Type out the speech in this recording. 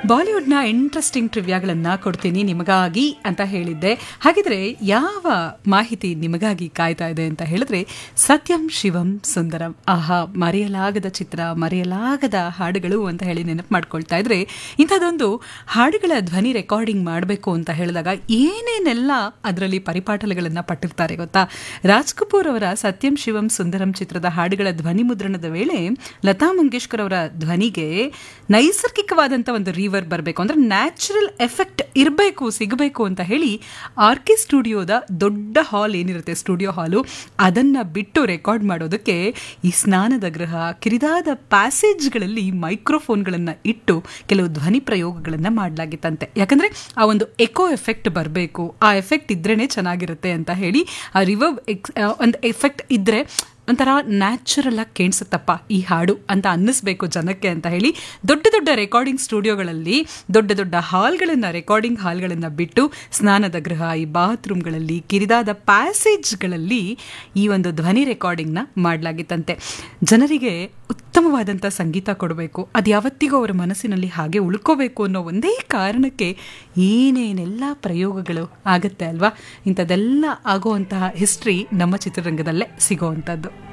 ಬಾಲಿವುಡ್ನ ಇಂಟ್ರೆಸ್ಟಿಂಗ್ ಟ್ರಿವ್ಯಾಗಳನ್ನ ಕೊಡ್ತೀನಿ ನಿಮಗಾಗಿ ಅಂತ ಹೇಳಿದ್ದೆ ಹಾಗಿದ್ರೆ ಯಾವ ಮಾಹಿತಿ ನಿಮಗಾಗಿ ಕಾಯ್ತಾ ಇದೆ ಅಂತ ಹೇಳಿದ್ರೆ ಸತ್ಯಂ ಶಿವಂ ಸುಂದರಂ ಆಹಾ ಮರೆಯಲಾಗದ ಚಿತ್ರ ಮರೆಯಲಾಗದ ಹಾಡುಗಳು ಅಂತ ಹೇಳಿ ನೆನಪು ಮಾಡ್ಕೊಳ್ತಾ ಇದ್ರೆ ಇಂಥದ್ದೊಂದು ಹಾಡುಗಳ ಧ್ವನಿ ರೆಕಾರ್ಡಿಂಗ್ ಮಾಡಬೇಕು ಅಂತ ಹೇಳಿದಾಗ ಏನೇನೆಲ್ಲ ಅದರಲ್ಲಿ ಪರಿಪಾಠಲಗಳನ್ನ ಪಟ್ಟಿರ್ತಾರೆ ಗೊತ್ತಾ ರಾಜ್ ಕಪೂರ್ ಅವರ ಸತ್ಯಂ ಶಿವಂ ಸುಂದರಂ ಚಿತ್ರದ ಹಾಡುಗಳ ಧ್ವನಿ ಮುದ್ರಣದ ವೇಳೆ ಲತಾ ಮಂಗೇಶ್ಕರ್ ಅವರ ಧ್ವನಿಗೆ ನೈಸರ್ಗಿಕವಾದಂಥ ಒಂದು ರೀವರ್ ಬರಬೇಕು ಅಂದ್ರೆ ನ್ಯಾಚುರಲ್ ಎಫೆಕ್ಟ್ ಇರಬೇಕು ಸಿಗಬೇಕು ಅಂತ ಹೇಳಿ ಆರ್ ಕೆ ಸ್ಟುಡಿಯೋದ ದೊಡ್ಡ ಹಾಲ್ ಏನಿರುತ್ತೆ ಸ್ಟುಡಿಯೋ ಹಾಲು ಅದನ್ನ ಬಿಟ್ಟು ರೆಕಾರ್ಡ್ ಮಾಡೋದಕ್ಕೆ ಈ ಸ್ನಾನದ ಗೃಹ ಕಿರಿದಾದ ಪ್ಯಾಸೇಜ್ಗಳಲ್ಲಿ ಮೈಕ್ರೋಫೋನ್ಗಳನ್ನು ಇಟ್ಟು ಕೆಲವು ಧ್ವನಿ ಪ್ರಯೋಗಗಳನ್ನು ಮಾಡಲಾಗಿತ್ತಂತೆ ಯಾಕಂದ್ರೆ ಆ ಒಂದು ಎಕೋ ಎಫೆಕ್ಟ್ ಬರಬೇಕು ಆ ಎಫೆಕ್ಟ್ ಇದ್ರೇನೆ ಚೆನ್ನಾಗಿರುತ್ತೆ ಅಂತ ಹೇಳಿ ಆ ರಿವರ್ ಒಂದು ಎಫೆಕ್ಟ್ ಇದ್ರೆ ಒಂಥರ ನ್ಯಾಚುರಲ್ ಆಗಿ ಕೇಣಿಸುತ್ತಪ್ಪ ಈ ಹಾಡು ಅಂತ ಅನ್ನಿಸ್ಬೇಕು ಜನಕ್ಕೆ ಅಂತ ಹೇಳಿ ದೊಡ್ಡ ದೊಡ್ಡ ರೆಕಾರ್ಡಿಂಗ್ ಸ್ಟುಡಿಯೋಗಳಲ್ಲಿ ದೊಡ್ಡ ದೊಡ್ಡ ಹಾಲ್ಗಳನ್ನು ರೆಕಾರ್ಡಿಂಗ್ ಹಾಲ್ಗಳನ್ನು ಬಿಟ್ಟು ಸ್ನಾನದ ಗೃಹ ಈ ಬಾತ್ರೂಮ್ಗಳಲ್ಲಿ ಕಿರಿದಾದ ಪ್ಯಾಸೇಜ್ಗಳಲ್ಲಿ ಈ ಒಂದು ಧ್ವನಿ ರೆಕಾರ್ಡಿಂಗ್ನ ಮಾಡಲಾಗಿತ್ತಂತೆ ಜನರಿಗೆ ಉತ್ತಮವಾದಂಥ ಸಂಗೀತ ಕೊಡಬೇಕು ಅದು ಯಾವತ್ತಿಗೂ ಅವರ ಮನಸ್ಸಿನಲ್ಲಿ ಹಾಗೆ ಉಳ್ಕೋಬೇಕು ಅನ್ನೋ ಒಂದೇ ಕಾರಣಕ್ಕೆ ಏನೇನೆಲ್ಲ ಪ್ರಯೋಗಗಳು ಆಗತ್ತೆ ಅಲ್ವಾ ಇಂಥದ್ದೆಲ್ಲ ಆಗುವಂತಹ ಹಿಸ್ಟ್ರಿ ನಮ್ಮ ಚಿತ್ರರಂಗದಲ್ಲೇ ಸಿಗೋವಂಥದ್ದು